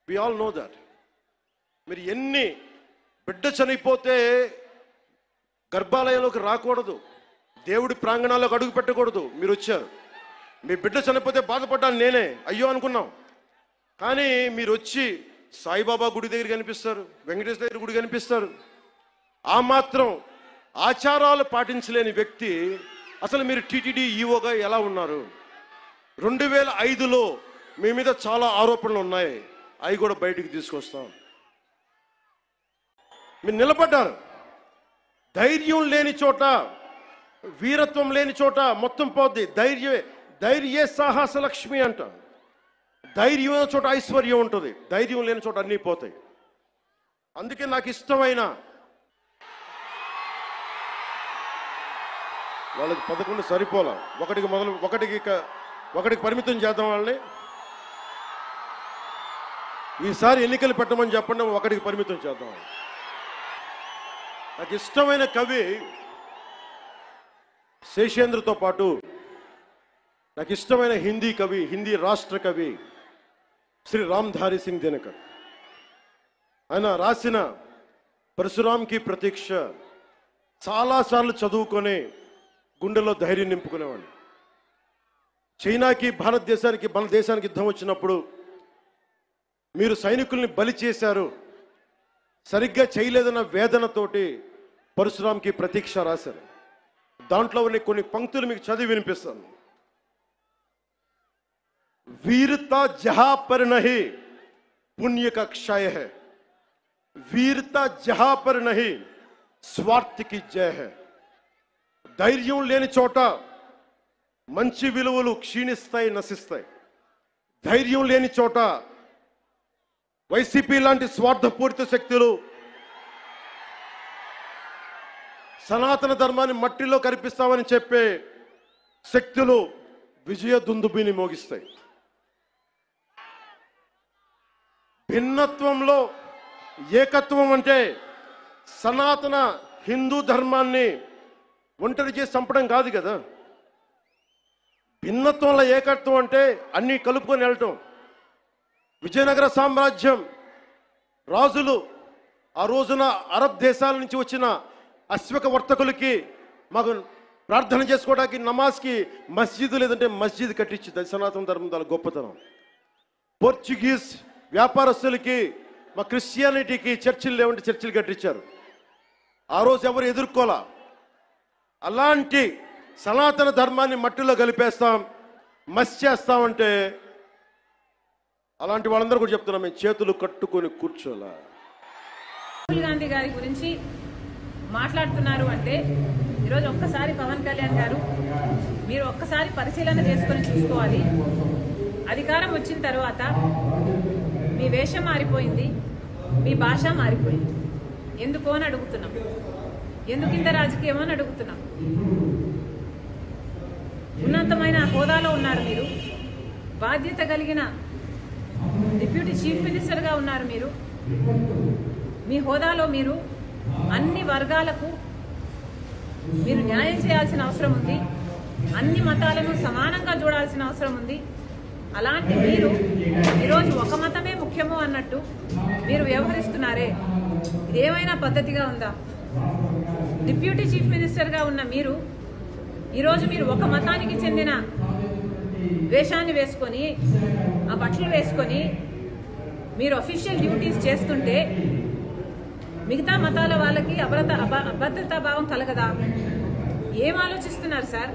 We all know that మీరు ఎన్ని బిడ్డ చనిపోతే గర్భాలయంలోకి రాకూడదు దేవుడి ప్రాంగణాల్లోకి అడుగు పెట్టకూడదు మీరు వచ్చారు మీ బిడ్డ చనిపోతే బాధపడ్డాను నేనే అయ్యో అనుకున్నాం కానీ మీరు వచ్చి సాయిబాబా గుడి దగ్గర కనిపిస్తారు వెంకటేశ్వర దగ్గర గుడి కనిపిస్తారు ఆ మాత్రం ఆచారాలు పాటించలేని వ్యక్తి అసలు మీరు టీటీడీ ఈఓగా ఎలా ఉన్నారు రెండు వేల ఐదులో మీ మీద చాలా ఆరోపణలు ఉన్నాయి అవి కూడా బయటికి తీసుకొస్తాం మీరు నిలబడ్డారు ధైర్యం లేని చోట వీరత్వం లేని చోట మొత్తం పోద్ది ధైర్య ధైర్య సాహస లక్ష్మి అంట ధైర్యం ఉన్న చోట ఐశ్వర్యం ఉంటుంది ధైర్యం లేని చోట అన్నీ పోతాయి అందుకే నాకు ఇష్టమైన వాళ్ళకి పదకొండు సరిపోలా ఒకటికి మొదలు ఒకటికి క- ఒకటికి పరిమితం చేద్దాం వాళ్ళని ఈసారి ఎన్నికలు పెట్టమని చెప్పండి ఒకటికి పరిమితం చేద్దాం నాకు ఇష్టమైన కవి శేషేంద్రతో పాటు నాకు ఇష్టమైన హిందీ కవి హిందీ రాష్ట్ర కవి శ్రీ రామ్ధారి సింగ్ దినకర్ ఆయన రాసిన పరశురాంకి ప్రతీక్ష చాలాసార్లు చదువుకొని గుండెలో ధైర్యం నింపుకునేవాడిని చైనాకి భారతదేశానికి మన దేశానికి యుద్ధం వచ్చినప్పుడు మీరు సైనికుల్ని బలి చేశారు సరిగ్గా చేయలేదన్న వేదనతోటి పరశురాంకి ప్రతీక్ష రాశారు దాంట్లో ఉన్న కొన్ని పంక్తులు మీకు చదివి వినిపిస్తాను वीरता जहां पर नहीं पुण्य का क्षय है वीरता जहां पर नहीं స్వార్థ కి జయ హే ధైర్యం లేని చోట మంచి విలువలు క్షీణిస్తాయి నశిస్తాయి ధైర్యం లేని చోట వైసీపీ లాంటి స్వార్థపూరిత శక్తులు సనాతన ధర్మాన్ని మట్టిలో కనిపిస్తామని చెప్పే శక్తులు విజయ దుందుబిని మోగిస్తాయి భిన్నత్వంలో ఏకత్వం అంటే సనాతన హిందూ ధర్మాన్ని ఒంటరి చేసి చంపడం కాదు కదా భిన్నత్వంలో ఏకత్వం అంటే అన్నీ కలుపుకొని వెళ్ళటం విజయనగర సామ్రాజ్యం రాజులు ఆ రోజున అరబ్ దేశాల నుంచి వచ్చిన అశ్వక వర్తకులకి మాకు ప్రార్థన చేసుకోవడానికి నమాజ్కి మస్జిద్ లేదంటే మస్జిద్ కట్టించింది అది సనాతన ధర్మం దాని గొప్పతనం పోర్చుగీస్ వ్యాపారస్తులకి మా క్రిస్టియానిటీకి చర్చిలు లేవంటే చర్చిలు కట్టించారు ఆ రోజు ఎవరు ఎదుర్కోలా అలాంటి సనాతన ధర్మాన్ని మట్టిలో కలిపేస్తాం మస్ చేస్తామంటే అలాంటి వాళ్ళందరూ కూడా చెప్తున్నాం మేము చేతులు కట్టుకొని కూర్చోలా రాహుల్ గాంధీ గారి గురించి మాట్లాడుతున్నారు అంటే ఈరోజు ఒక్కసారి పవన్ కళ్యాణ్ గారు మీరు ఒక్కసారి పరిశీలన చేసుకొని చూసుకోవాలి అధికారం వచ్చిన తర్వాత మీ వేషం మారిపోయింది మీ భాష మారిపోయింది ఎందుకు అని అడుగుతున్నాం ఎందుకు ఇంత రాజకీయం అని అడుగుతున్నాం ఉన్నతమైన హోదాలో ఉన్నారు మీరు బాధ్యత కలిగిన డిప్యూటీ చీఫ్ మినిస్టర్గా ఉన్నారు మీరు మీ హోదాలో మీరు అన్ని వర్గాలకు మీరు న్యాయం చేయాల్సిన అవసరం ఉంది అన్ని మతాలను సమానంగా చూడాల్సిన అవసరం ఉంది అలాంటి మీరు ఈరోజు ఒక మతమే ముఖ్యము అన్నట్టు మీరు వ్యవహరిస్తున్నారే ఇదేమైనా పద్ధతిగా ఉందా డిప్యూటీ చీఫ్ మినిస్టర్గా ఉన్న మీరు ఈరోజు మీరు ఒక మతానికి చెందిన వేషాన్ని వేసుకొని ఆ బట్టలు వేసుకొని మీరు అఫీషియల్ డ్యూటీస్ చేస్తుంటే మిగతా మతాల వాళ్ళకి అభద్రత అభ- అభద్రతా భావం కలగదా ఏం ఆలోచిస్తున్నారు సార్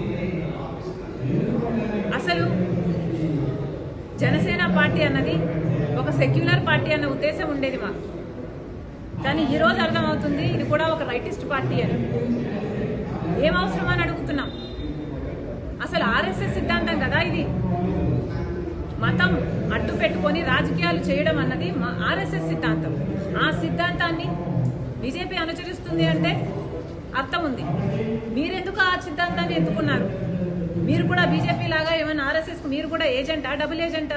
అసలు జనసేన పార్టీ అన్నది ఒక సెక్యులర్ పార్టీ అన్న ఉద్దేశం ఉండేది మాకు కానీ ఈ రోజు అర్థమవుతుంది ఇది కూడా ఒక రైటిస్ట్ పార్టీ అని ఏం అవసరం అని అడుగుతున్నాం అసలు ఆర్ఎస్ఎస్ సిద్ధాంతం కదా ఇది మతం అడ్డు పెట్టుకొని రాజకీయాలు చేయడం అన్నది మా ఆర్ఎస్ఎస్ సిద్ధాంతం ఆ సిద్ధాంతాన్ని బీజేపీ అనుసరిస్తుంది అంటే అర్థం ఉంది మీరెందుకు ఆ సిద్ధాంతాన్ని ఎత్తుకున్నారు మీరు కూడా బీజేపీ లాగా ఏమైనా ఆర్ఎస్ఎస్ మీరు కూడా ఏజెంటా డబుల్ ఏజెంటా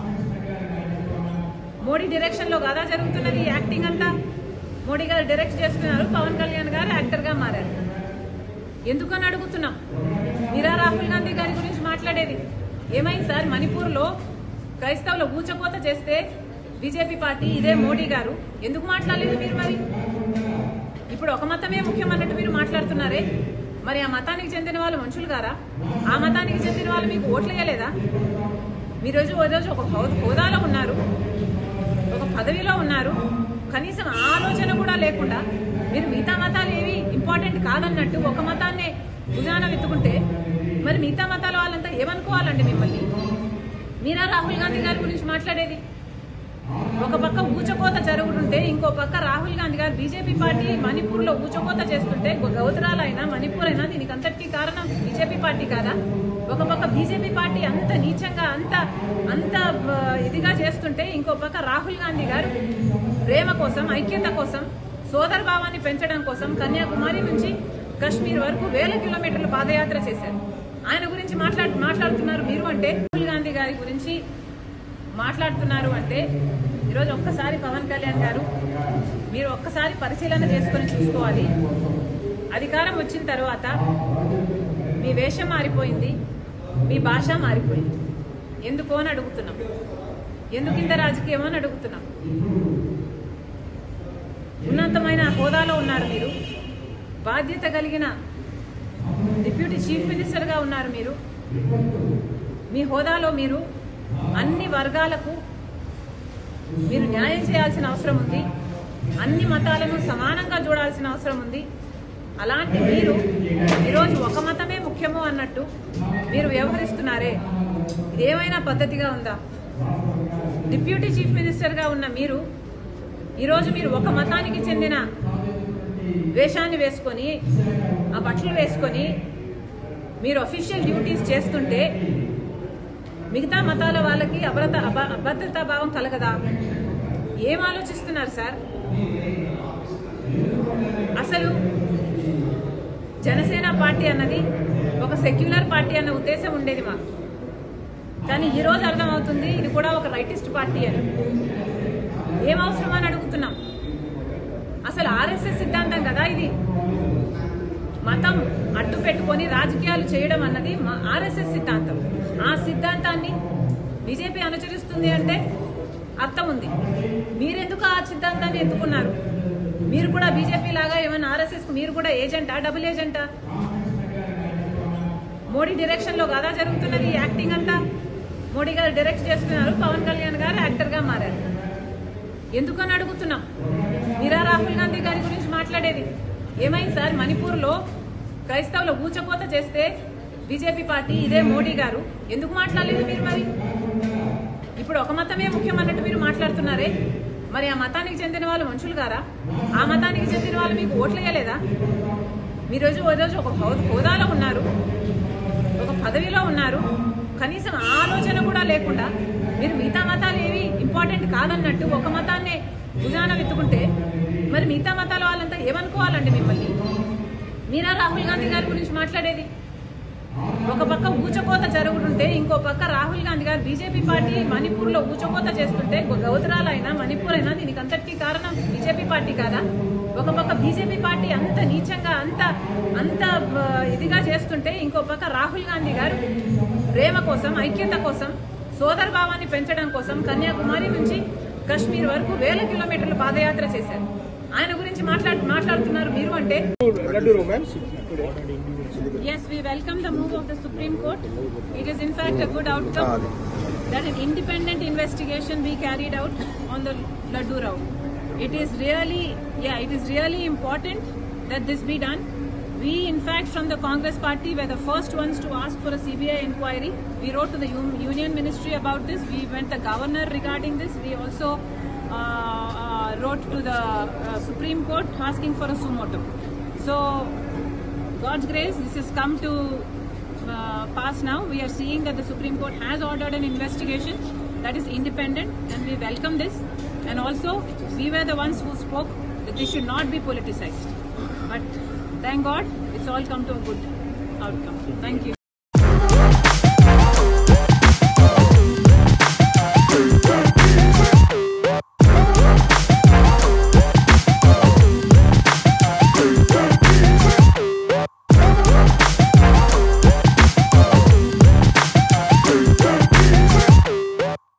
మోడీ డైరెక్షన్ లో కదా జరుగుతున్నది ఈ యాక్టింగ్ అంతా మోడీ గారు డైరెక్ట్ చేస్తున్నారు పవన్ కళ్యాణ్ గారు యాక్టర్ గా మారారు ఎందుకని అడుగుతున్నాం మీరా రాహుల్ గాంధీ గారి గురించి మాట్లాడేది ఏమైంది సార్ మణిపూర్లో క్రైస్తవుల ఊచకోత చేస్తే బీజేపీ పార్టీ ఇదే మోడీ గారు ఎందుకు మాట్లాడలేదు మీరు మరి ఇప్పుడు ఒక మతమే ముఖ్యం అన్నట్టు మీరు మాట్లాడుతున్నారే మరి ఆ మతానికి చెందిన వాళ్ళు మనుషులు గారా ఆ మతానికి చెందిన వాళ్ళు మీకు ఓట్లు వేయలేదా మీ రోజు ఓ రోజు ఒక హో- హోదాలో ఉన్నారు ఒక పదవిలో ఉన్నారు కనీసం ఆలోచన కూడా లేకుండా మీరు మిగతా మతాలు ఏవి ఇంపార్టెంట్ కాదన్నట్టు ఒక మతాన్నే భుజాన వెతుకుంటే మరి మిగతా మతాల వాళ్ళంతా ఏమనుకోవాలండి మిమ్మల్ని మీరా రాహుల్ గాంధీ గారి గురించి మాట్లాడేది ఒక పక్క ఊచకోత జరుగుతుంటే ఇంకో పక్క రాహుల్ గాంధీ గారు బీజేపీ పార్టీ మణిపూర్ లో ఊచకోత చేస్తుంటే గౌతరాలు అయినా మణిపూర్ అయినా దీనికి అంతటికీ కారణం బీజేపీ పార్టీ కాదా ఒక పక్క బీజేపీ పార్టీ అంత నీచంగా అంత అంత ఆ, ఇదిగా చేస్తుంటే ఇంకో పక్క రాహుల్ గాంధీ గారు ప్రేమ కోసం ఐక్యత కోసం సోదర భావాన్ని పెంచడం కోసం కన్యాకుమారి నుంచి కశ్మీర్ వరకు వేల కిలోమీటర్లు పాదయాత్ర చేశారు ఆయన గురించి మాట్లాడు మాట్లాడుతున్నారు మీరు అంటే రాహుల్ గాంధీ గారి గురించి మాట్లాడుతున్నారు అంటే ఈరోజు ఒక్కసారి పవన్ కళ్యాణ్ గారు మీరు ఒక్కసారి పరిశీలన చేసుకొని చూసుకోవాలి అధికారం వచ్చిన తర్వాత మీ వేషం మారిపోయింది మీ భాష మారిపోయింది ఎందుకు అని అడుగుతున్నాం ఎందుకు ఇంత రాజకీయం అని అడుగుతున్నాం ఉన్నతమైన హోదాలో ఉన్నారు మీరు బాధ్యత కలిగిన డిప్యూటీ చీఫ్ మినిస్టర్గా ఉన్నారు మీరు మీ హోదాలో మీరు అన్ని వర్గాలకు మీరు న్యాయం చేయాల్సిన అవసరం ఉంది అన్ని మతాలను సమానంగా చూడాల్సిన అవసరం ఉంది అలాంటి మీరు ఈరోజు ఒక మతమే ముఖ్యము అన్నట్టు మీరు వ్యవహరిస్తున్నారే ఇది ఏమైనా పద్ధతిగా ఉందా డిప్యూటీ చీఫ్ మినిస్టర్గా ఉన్న మీరు ఈరోజు మీరు ఒక మతానికి చెందిన వేషాన్ని వేసుకొని ఆ బట్టలు వేసుకొని మీరు అఫీషియల్ డ్యూటీస్ చేస్తుంటే మిగతా మతాల వాళ్ళకి అభద్రత అభ- అభద్రతా భావం కలగదా ఏం ఆలోచిస్తున్నారు సార్ అసలు జనసేన పార్టీ అన్నది ఒక సెక్యులర్ పార్టీ అన్న ఉద్దేశం ఉండేది మాకు కానీ ఈ రోజు అర్థమవుతుంది ఇది కూడా ఒక రైటిస్ట్ పార్టీ అని ఏం అవసరం అని అడుగుతున్నాం అసలు ఆర్ఎస్ఎస్ సిద్ధాంతం కదా ఇది మతం అడ్డు పెట్టుకొని రాజకీయాలు చేయడం అన్నది మా ఆర్ఎస్ఎస్ సిద్ధాంతం ఆ సిద్ధాంతాన్ని బీజేపీ అనుసరిస్తుంది అంటే అర్థం ఉంది మీరెందుకు ఆ సిద్ధాంతాన్ని ఎత్తుకున్నారు మీరు కూడా బీజేపీ లాగా ఏమైనా ఆర్ఎస్ఎస్ మీరు కూడా ఏజెంటా డబుల్ ఏజెంటా మోడీ డైరెక్షన్ లో కదా జరుగుతున్నది ఈ యాక్టింగ్ అంతా మోడీ గారు డైరెక్ట్ చేస్తున్నారు పవన్ కళ్యాణ్ గారు యాక్టర్ గా మారారు ఎందుకని అడుగుతున్నాం మీరా రాహుల్ గాంధీ గారి గురించి మాట్లాడేది ఏమైంది సార్ మణిపూర్లో క్రైస్తవుల ఊచకోత చేస్తే బీజేపీ పార్టీ ఇదే మోడీ గారు ఎందుకు మాట్లాడలేదు మీరు మరి ఇప్పుడు ఒక మతమే ముఖ్యం అన్నట్టు మీరు మాట్లాడుతున్నారే మరి ఆ మతానికి చెందిన వాళ్ళు మనుషులు గారా ఆ మతానికి చెందిన వాళ్ళు మీకు ఓట్లు వేయలేదా మీ రోజు ఓ రోజు ఒక హో- హోదాలో ఉన్నారు ఒక పదవిలో ఉన్నారు కనీసం ఆలోచన కూడా లేకుండా మీరు మిగతా మతాలు ఏవి ఇంపార్టెంట్ కాదన్నట్టు ఒక మతాన్నే భుజాన వెతుకుంటే మరి మిగతా మతాల వాళ్ళంతా ఏమనుకోవాలండి మిమ్మల్ని మీరా రాహుల్ గాంధీ గారి గురించి మాట్లాడేది ఒక పక్క ఊచకోత జరుగుతుంటే ఇంకో పక్క రాహుల్ గాంధీ గారు బీజేపీ పార్టీ మణిపూర్ లో ఊచకోత చేస్తుంటే గౌతరాలు అయినా మణిపూర్ అయినా దీనికి అంతటికీ కారణం బీజేపీ పార్టీ కాదా ఒక పక్క బీజేపీ పార్టీ అంత నీచంగా అంత అంత ఆ, ఇదిగా చేస్తుంటే ఇంకో పక్క రాహుల్ గాంధీ గారు ప్రేమ కోసం ఐక్యత కోసం సోదర భావాన్ని పెంచడం కోసం కన్యాకుమారి నుంచి కశ్మీర్ వరకు వేల కిలోమీటర్లు పాదయాత్ర చేశారు ఆయన గురించి మాట్లాడు మాట్లాడుతున్నారు మీరు అంటే Laddu romance today. Yes, we welcome the move of the Supreme Court. It is in fact a good outcome that an independent investigation be carried out on the Laddu route. It is really, yeah, it is really important that this be done. We, in fact, from the Congress party, were the first ones to ask for a CBI inquiry. We wrote to the Un- Union Ministry about this. We went the governor regarding this. We also uh, uh, wrote to the uh, Supreme Court asking for a sumotum. So, God's grace, this has come to uh, pass now. We are seeing that the Supreme Court has ordered an investigation that is independent, and we welcome this. And also, we were the ones who spoke that this should not be politicized. But thank God, it's all come to a good outcome. Thank you.